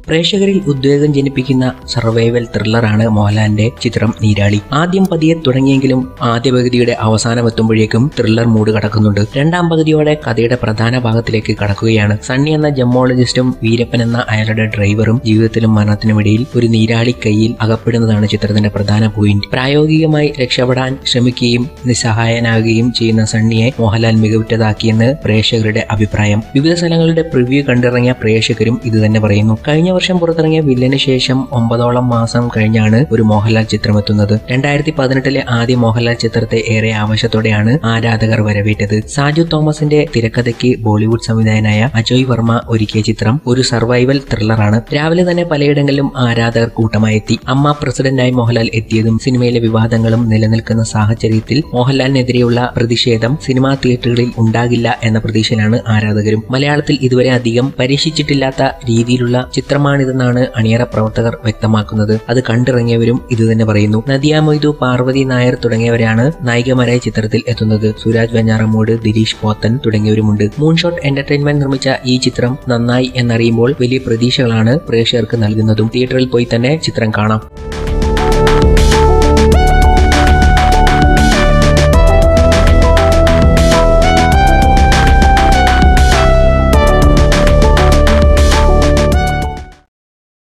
പ്രേക്ഷകരിൽ ഉദ്വേഗം ജനിപ്പിക്കുന്ന സർവൈവൽ ത്രില്ലറാണ് മോഹൻലാലിന്റെ ചിത്രം നീരാളി ആദ്യം പതിയെ തുടങ്ങിയെങ്കിലും ആദ്യ പകുതിയുടെ അവസാനം എത്തുമ്പോഴേക്കും ത്രില്ലർ മൂഡ് കടക്കുന്നുണ്ട് രണ്ടാം പകുതിയോടെ കഥയുടെ പ്രധാന ഭാഗത്തിലേക്ക് കടക്കുകയാണ് സണ്ണി എന്ന ജമ്മോളജിസ്റ്റും വീരപ്പൻ എന്ന അയാളുടെ ഡ്രൈവറും ജീവിതത്തിലും മരണത്തിനുമിടയിൽ ഒരു നീരാളി കയ്യിൽ അകപ്പെടുന്നതാണ് ചിത്രത്തിന്റെ പ്രധാന പോയിന്റ് പ്രായോഗികമായി രക്ഷപ്പെടാൻ ശ്രമിക്കുകയും നിസ്സഹായനാകുകയും ചെയ്യുന്ന സണ്ണിയെ മോഹൻലാൽ മികവുറ്റതാക്കിയെന്ന് പ്രേക്ഷകരുടെ അഭിപ്രായം വിവിധ സ്ഥലങ്ങളുടെ പ്രിവ്യൂ കണ്ടിറങ്ങിയ പ്രേക്ഷകരും ഇത് തന്നെ പറയുന്നു കഴിഞ്ഞ വർഷം പുറത്തിറങ്ങിയ വില്ലന് ശേഷം ഒമ്പതോളം മാസം കഴിഞ്ഞാണ് ഒരു മോഹൻലാൽ ചിത്രം എത്തുന്നത് രണ്ടായിരത്തി പതിനെട്ടിലെ ആദ്യ മോഹൻലാൽ ചിത്രത്തെ ഏറെ ആവശ്യത്തോടെയാണ് ആരാധകർ വരവേറ്റത് സാജു തോമസിന്റെ തിരക്കഥയ്ക്ക് ബോളിവുഡ് സംവിധായകനായ അജോയ് വർമ്മ ഒരുക്കിയ ചിത്രം ഒരു സർവൈവൽ ത്രില്ലറാണ് രാവിലെ തന്നെ പലയിടങ്ങളിലും ആരാധകർ കൂട്ടമായി എത്തി അമ്മ പ്രസിഡന്റായി മോഹൻലാൽ എത്തിയതും സിനിമയിലെ വിവാദങ്ങളും നിലനിൽക്കുന്ന സാഹചര്യത്തിൽ മോഹൻലാലിനെതിരെയുള്ള പ്രതിഷേധം സിനിമാ തിയേറ്ററുകളിൽ ഉണ്ടാകില്ല എന്ന പ്രതീക്ഷയിലാണ് ആരാധകരും മലയാളത്തിൽ ഇതുവരെ അധികം പരീക്ഷിച്ചിട്ടില്ലാത്ത രീതിയിലുള്ള ചിത്രമാണിതെന്നാണ് അണിയറ പ്രവർത്തകർ വ്യക്തമാക്കുന്നത് അത് കണ്ടിറങ്ങിയവരും ഇതുതന്നെ പറയുന്നു നദിയ മൊയ്തു പാർവതി നായർ തുടങ്ങിയവരാണ് നായികമാരായ ചിത്രത്തിൽ എത്തുന്നത് സുരാജ് വെഞ്ഞാറമൂട് ദിലീഷ് പോത്തൻ തുടങ്ങിയവരുമുണ്ട് മൂൺഷോട്ട് എന്റർടൈൻമെന്റ് നിർമ്മിച്ച ഈ ചിത്രം നന്നായി എന്നറിയുമ്പോൾ വലിയ പ്രതീക്ഷകളാണ് പ്രേക്ഷകർക്ക് നൽകുന്നതും തിയേറ്ററിൽ പോയി തന്നെ ചിത്രം കാണാം